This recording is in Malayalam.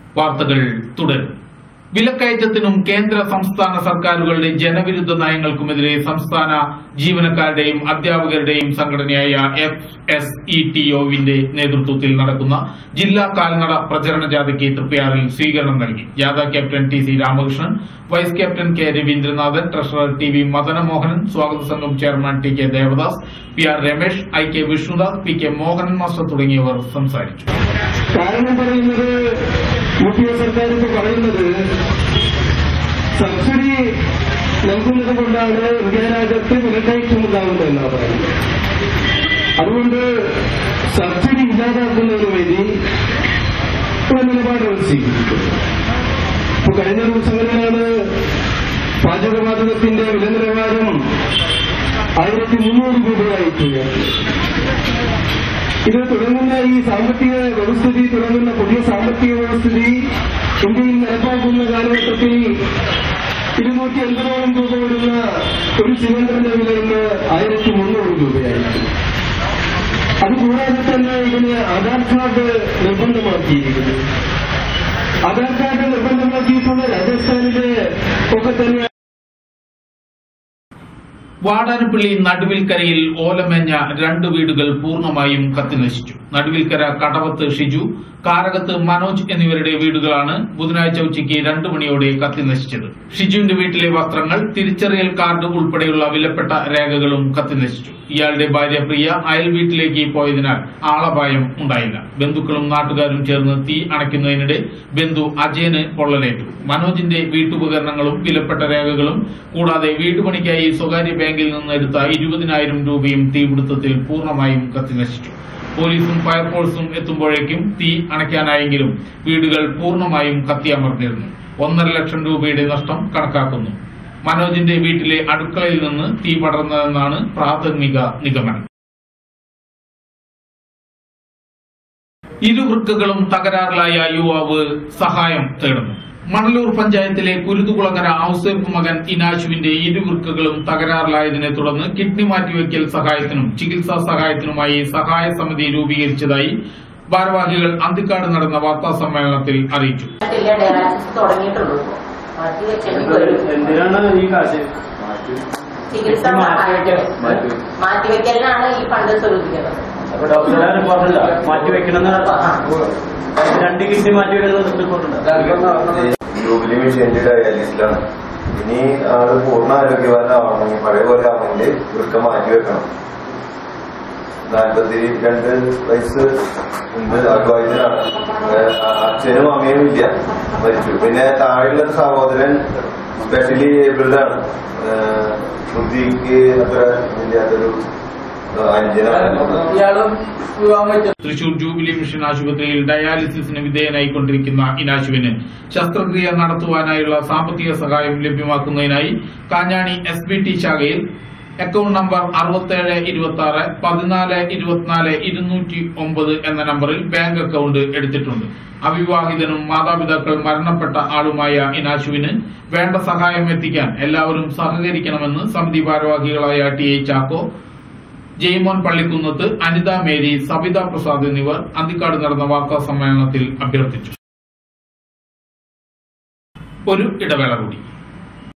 വാർത്തകൾ തുടരും വിലക്കയറ്റത്തിനും കേന്ദ്ര സംസ്ഥാന സർക്കാരുകളുടെ ജനവിരുദ്ധ നയങ്ങൾക്കുമെതിരെ സംസ്ഥാന ജീവനക്കാരുടെയും അധ്യാപകരുടെയും സംഘടനയായ എഫ് എസ് ഇ ടി ഒവിന്റെ നേതൃത്വത്തിൽ നടക്കുന്ന ജില്ലാ കാൽനട പ്രചരണ ജാഥയ്ക്ക് തൃപ്പയാറിൽ സ്വീകരണം നൽകി ജാഥ captain T C Ramakrishnan vice captain K Raveendranathan treasurer T V Madanamohanan സ്വാഗത സംഘം chairman T K Devadas P R Ramesh I K Vishnudas P K Mohanan master തുടങ്ങിയവർ സംസാരിച്ചു കാരണം പറയുന്നത് യു പി എ സർക്കാർ ഇപ്പൊ പറയുന്നത് സബ്സിഡി നൽകുന്നത് കൊണ്ടാണ് ഇന്ത്യ രാജ്യത്ത് വിലക്കയറ്റം ഉണ്ടാകുന്നത് എന്നാണ് പറയുന്നത് അതുകൊണ്ട് സബ്സിഡി ഇല്ലാതാക്കുന്നതിന് വേണ്ടി ഒരു നിലപാടുകൾ സ്വീകരിക്കുന്നത് ഇപ്പൊ കഴിഞ്ഞ ദിവസങ്ങളിലാണ് പാചകവാതകത്തിന്റെ വില നിലവാരം ആയിരത്തി മുന്നൂറ് രൂപയായിട്ട് ഉയർത്തി ഇത് തുടങ്ങുന്ന ഈ സാമ്പത്തിക വ്യവസ്ഥിതി തുടങ്ങുന്ന പുതിയ സാമ്പത്തിക വ്യവസ്ഥിതി ഇന്ത്യയിൽ നടപ്പാക്കുന്ന കാലഘട്ടത്തിൽ ഇരുന്നൂറ്റി എൺപതോളം രൂപ വരുന്ന ഒരു സിലിണ്ടറിന്റെ വില ഇന്ന് ആയിരത്തി മുന്നൂറ് രൂപയായിരിക്കും അതുകൂടാതെ തന്നെ ഇതിന് ആധാർ കാർഡ് നിർബന്ധമാക്കിയിരിക്കുന്നു ആധാർ കാർഡ് നിർബന്ധമാക്കിയിട്ടുള്ള രാജസ്ഥാനിലെ ഒക്കെ തന്നെ വാടാനപ്പള്ളി നടുവിൽക്കരയിൽ ഓലമേഞ്ഞ രണ്ട് വീടുകൾ പൂർണ്ണമായും കത്തിനശിച്ചു നടുവിൽക്കര കടവത്ത് ഷിജു കാരകത്ത് മനോജ് എന്നിവരുടെ വീടുകളാണ് ബുധനാഴ്ച ഉച്ചയ്ക്ക് രണ്ടു മണിയോടെ കത്തിനശിച്ചത് ഷിജുവിന്റെ വീട്ടിലെ വസ്ത്രങ്ങൾ തിരിച്ചറിയൽ കാർഡ് ഉൾപ്പെടെയുള്ള വിലപ്പെട്ട രേഖകളും കത്തിനശിച്ചു ഇയാളുടെ ഭാര്യ പ്രിയ അയൽ വീട്ടിലേക്ക് പോയതിനാൽ ആളപായം ഉണ്ടായില്ല ബന്ധുക്കളും നാട്ടുകാരും ചേർന്ന് തീ അണയ്ക്കുന്നതിനിടെ ബന്ധു അജയന് പൊള്ളലേറ്റു മനോജിന്റെ വീട്ടുപകരണങ്ങളും വിലപ്പെട്ട രേഖകളും കൂടാതെ വീട്ടുപണിക്കായി സ്വകാര്യ ബാങ്കിൽ നിന്ന് എടുത്ത ഇരുപതിനായിരം രൂപയും തീപിടുത്തത്തിൽ പൂർണ്ണമായും കത്തിനശിച്ചു പോലീസും ഫയർഫോഴ്സും എത്തുമ്പോഴേക്കും തീ അണയ്ക്കാനായെങ്കിലും വീടുകൾ പൂർണ്ണമായും കത്തിയമർന്നിരുന്നു ഒന്നര ലക്ഷം രൂപയുടെ നഷ്ടം കണക്കാക്കുന്നു മനോജിന്റെ വീട്ടിലെ അടുക്കളയിൽ നിന്ന് തീ പടർന്നതെന്നാണ് പ്രാഥമിക നിഗമനം ഇരുവൃക്കകളും തകരാറിലായ യുവാവ് സഹായം തേടുന്നു മണലൂർ പഞ്ചായത്തിലെ കുരുതുകുളങ്ങര ഔസേപ്പ് മകൻ ഇനാശുവിന്റെ ഇരുവൃക്കകളും തകരാറിലായതിനെ തുടർന്ന് കിഡ്നി മാറ്റിവെക്കൽ സഹായത്തിനും ചികിത്സാ സഹായത്തിനുമായി സഹായ സമിതി രൂപീകരിച്ചതായി ഭാരവാഹികൾ അന്തിക്കാട് നടന്ന വാർത്താ സമ്മേളനത്തിൽ അറിയിച്ചു ഇല്ല ഡയാലിസിസ് തുടങ്ങിയിട്ടുള്ളൂ മാറ്റി വെച്ചിട്ട് വരും എന്തിനാണ് ഈ കാശ് ചികിത്സ സഹായത്തിന് മാറ്റിവെക്കലിനാണ് ഈ ഫണ്ട് സ്വരൂപിക്കുന്നത് അപ്പൊ ഡോക്ടറെ റിപ്പോർട്ട് ഉണ്ടോ മാറ്റി വെക്കണമെന്ന് രണ്ട് കിഡ്നി മാറ്റി വെക്കുന്നത് റിപ്പോർട്ട് ഉണ്ടോ ജൂബിലി മിഷീന്റെ ഡയാലിസിലാണ് ഇനി ആള് പൂർണ്ണ ആരോഗ്യവാനാവണമെങ്കിൽ പഴയ പോലെ ആവണമെങ്കിൽ വൃക്ക മാറ്റി വെക്കണം നാൽപ്പത്തി രണ്ട് വയസ്സ് മുമ്പ് അദ്വൈതനാണ് അച്ഛനും അമ്മയും ഇല്ല മരിച്ചു പിന്നെ താഴെയുള്ള ഒരു സഹോദരൻ സ്പെഷ്യലി ഏബിൾഡാണ് ബുദ്ധിക്ക് അത്ര ഇല്ലാത്തൊരു അഞ്ചനാണ് തൃശൂർ ജൂബിലി മിഷൻ ആശുപത്രിയിൽ ഡയാലിസിസിന് വിധേയനായിക്കൊണ്ടിരിക്കുന്ന ഇനാശുവിന് ശസ്ത്രക്രിയ നടത്തുവാനായുള്ള സാമ്പത്തിക സഹായം ലഭ്യമാക്കുന്നതിനായി കാഞ്ഞാണി എസ് ബി ടി ശാഖയിൽ അക്കൗണ്ട് നമ്പർ അറുപത്തേഴ് ഇരുപത്തി ആറ് പതിനാല് ഇരുപത്തിനാല് ഇരുന്നൂറ്റി ഒമ്പത് എന്ന നമ്പറിൽ ബാങ്ക് അക്കൗണ്ട് എടുത്തിട്ടുണ്ട് അവിവാഹിതനും മാതാപിതാക്കൾ മരണപ്പെട്ട ആളുമായ ഇനാശുവിന് വേണ്ട സഹായം എത്തിക്കാൻ എല്ലാവരും സഹകരിക്കണമെന്ന് സമിതി ഭാരവാഹികളായ T A Chacko Jaimon Pallikkunnath Anitha Mary Sabitha Prasad എന്നിവർ അന്തിക്കാട് നടന്ന വാർത്താ സമ്മേളനത്തിൽ അഭ്യർത്ഥിച്ചു ഒരു ഇടവേള കൂടി